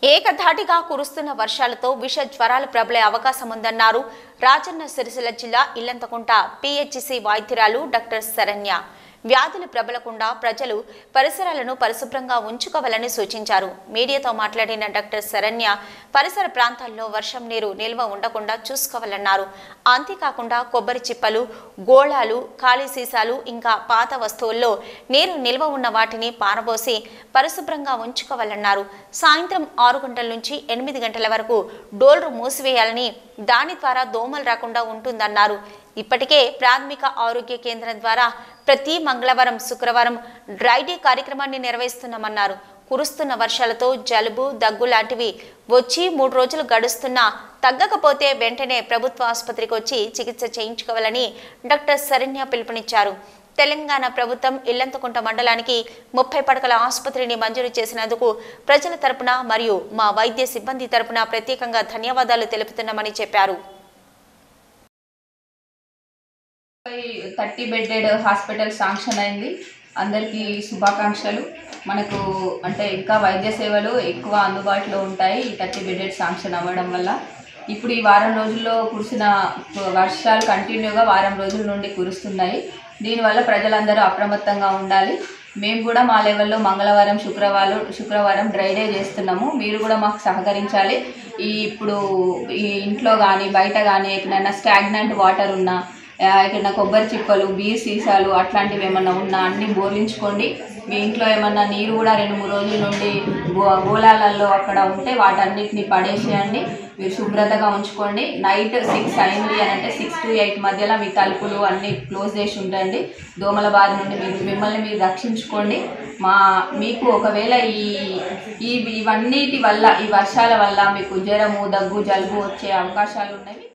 ఏకధాటిగా కురుస్తున్న వర్షాలతో విష జ్వరాలు ప్రబలే అవకాశం ఉందన్నారు రాజన్న సిరిసిల్ల జిల్లా ఇల్లంతకుంట పిహెచ్సి వైద్యురాలు డాక్టర్ శరణ్య వ్యాధులు ప్రబలకుండా ప్రజలు పరిసరాలను పరిశుభ్రంగా ఉంచుకోవాలని సూచించారు మీడియాతో మాట్లాడిన డాక్టర్ శరణ్య పరిసర ప్రాంతాల్లో వర్షం నీరు నిల్వ ఉండకుండా చూసుకోవాలన్నారు అంతేకాకుండా కొబ్బరి చిప్పలు గోళాలు ఖాళీ సీసాలు ఇంకా పాత వస్తువుల్లో నీరు నిల్వ ఉన్న వాటిని పారబోసి పరిశుభ్రంగా ఉంచుకోవాలన్నారు సాయంత్రం ఆరు గంటల నుంచి ఎనిమిది గంటల వరకు డోర్లు మూసివేయాలని దాని ద్వారా దోమలు రాకుండా ఉంటుందన్నారు ఇప్పటికే ప్రాథమిక ఆరోగ్య కేంద్రం ద్వారా ప్రతి మంగళవారం శుక్రవారం డ్రై డే కార్యక్రమాన్ని నిర్వహిస్తున్నామన్నారు కురుస్తున్న వర్షాలతో జలుబు దగ్గు లాంటివి వచ్చి మూడు రోజులు గడుస్తున్నా తగ్గకపోతే వెంటనే ప్రభుత్వ ఆసుపత్రికి వచ్చి చికిత్స చేయించుకోవాలని డాక్టర్ శరణ్య పిలుపునిచ్చారు తెలంగాణ ప్రభుత్వం ఇల్లంతకుంట మండలానికి ముప్పై పడకల ఆసుపత్రిని మంజూరు చేసినందుకు ప్రజల తరపున మరియు మా వైద్య సిబ్బంది తరపున ప్రత్యేకంగా ధన్యవాదాలు తెలుపుతున్నామని చెప్పారు థర్టీ బెడెడ్ హాస్పిటల్ శాంక్షన్ అయింది అందరికీ శుభాకాంక్షలు మనకు అంటే ఇంకా వైద్య సేవలు ఎక్కువ అందుబాటులో ఉంటాయి ఈ థర్టీ బెడెడ్ శాంక్షన్ అవ్వడం వల్ల ఇప్పుడు ఈ వారం రోజుల్లో కురిసిన వర్షాలు కంటిన్యూగా వారం రోజుల నుండి కురుస్తున్నాయి దీనివల్ల ప్రజలందరూ అప్రమత్తంగా ఉండాలి మేము కూడా మా లెవెల్లో మంగళవారం శుక్రవారం శుక్రవారం డ్రై డే చేస్తున్నాము మీరు కూడా మాకు సహకరించాలి ఈ ఇప్పుడు ఈ ఇంట్లో కానీ బయట కానీ ఎక్కడైనా స్టాగ్నెంట్ వాటర్ ఉన్నా ఆ, ఎక్కడైనా కొబ్బరి చిప్పలు బీర్ సీసాలు అట్లాంటివి ఏమన్నా ఉన్నా అన్నీ బోర్లించుకోండి మీ ఇంట్లో ఏమన్నా నీరు కూడా రెండు మూడు రోజుల నుండి గో గోళాలలో అక్కడ ఉంటే వాటన్నిటిని పడేసేయండి మీరు శుభ్రతగా ఉంచుకోండి నైట్ సిక్స్ అయింది అని అంటే సిక్స్ టు ఎయిట్ మధ్యలో మీ తలుపులు అన్నీ క్లోజ్ చేసి ఉండండి దోమల బారి నుండి మీరు మిమ్మల్ని మీరు రక్షించుకోండి మా మీకు ఒకవేళ ఈ ఈ ఇవన్నిటి వల్ల ఈ వర్షాల వల్ల మీకు జ్వరము దగ్గు జలుబు వచ్చే అవకాశాలు ఉన్నవి